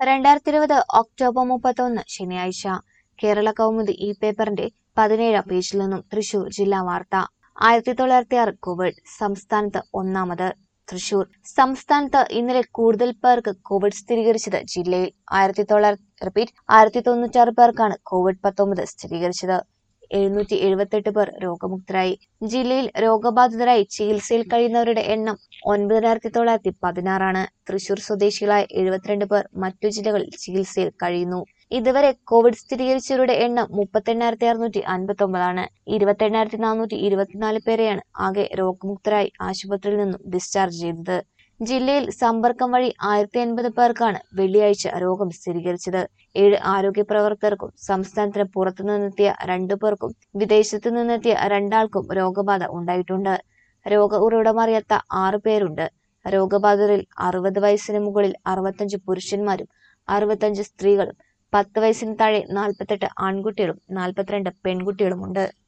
രണ്ടായിരത്തി ഇരുപത് ഒക്ടോബർ മുപ്പത്തൊന്ന് ശനിയാഴ്ച കേരള കൗമുദി ഈ പേപ്പറിന്റെ പതിനേഴാം പേജിൽ നിന്നും തൃശൂർ ജില്ലാ വാർത്ത ആയിരത്തി തൊള്ളായിരത്തി ആറ് കോവിഡ് സംസ്ഥാനത്ത് ഒന്നാമത് തൃശൂർ സംസ്ഥാനത്ത് ഇന്നലെ കൂടുതൽ പേർക്ക് കോവിഡ് സ്ഥിരീകരിച്ചത് ജില്ലയിൽ ആയിരത്തി തൊള്ളായിരത്തി റിപ്പീറ്റ് ആയിരത്തി തൊണ്ണൂറ്റാറ് പേർക്കാണ് കോവിഡ് പത്തൊമ്പത് സ്ഥിരീകരിച്ചത് എഴുന്നൂറ്റി എഴുപത്തെട്ട് പേർ രോഗമുക്തരായി ജില്ലയിൽ രോഗബാധിതരായി ചികിത്സയിൽ കഴിയുന്നവരുടെ എണ്ണം ഒൻപതിനായിരത്തി തൊള്ളായിരത്തി പതിനാറാണ് തൃശൂർ സ്വദേശികളായ എഴുപത്തിരണ്ട് പേർ മറ്റു ജില്ലകളിൽ ചികിത്സയിൽ കഴിയുന്നു ഇതുവരെ കോവിഡ് സ്ഥിരീകരിച്ചവരുടെ എണ്ണം മുപ്പത്തെണ്ണായിരത്തി അറുന്നൂറ്റി അൻപത്തി ഒമ്പതാണ് ഇരുപത്തെണ്ണായിരത്തി നാനൂറ്റി ഇരുപത്തിനാല് പേരെയാണ് ആകെ രോഗമുക്തരായി ആശുപത്രിയിൽ നിന്നും ഡിസ്ചാർജ് ചെയ്തത് ജില്ലയിൽ സമ്പർക്കം വഴി ആയിരത്തി എൺപത് പേർക്കാണ് വെള്ളിയാഴ്ച രോഗം സ്ഥിരീകരിച്ചത് ഏഴ് ആരോഗ്യ പ്രവർത്തകർക്കും സംസ്ഥാനത്തിന് പുറത്തു നിന്നെത്തിയ രണ്ടു പേർക്കും വിദേശത്തു നിന്നെത്തിയ രണ്ടാൾക്കും രോഗബാധ ഉണ്ടായിട്ടുണ്ട് രോഗ ഉറവിടമറിയാത്ത ആറു പേരുണ്ട് രോഗബാധിതരിൽ അറുപത് വയസ്സിന് മുകളിൽ അറുപത്തഞ്ച് പുരുഷന്മാരും അറുപത്തഞ്ച് സ്ത്രീകളും പത്ത് വയസ്സിന് താഴെ നാൽപ്പത്തെട്ട് ആൺകുട്ടികളും നാൽപ്പത്തിരണ്ട് പെൺകുട്ടികളുമുണ്ട്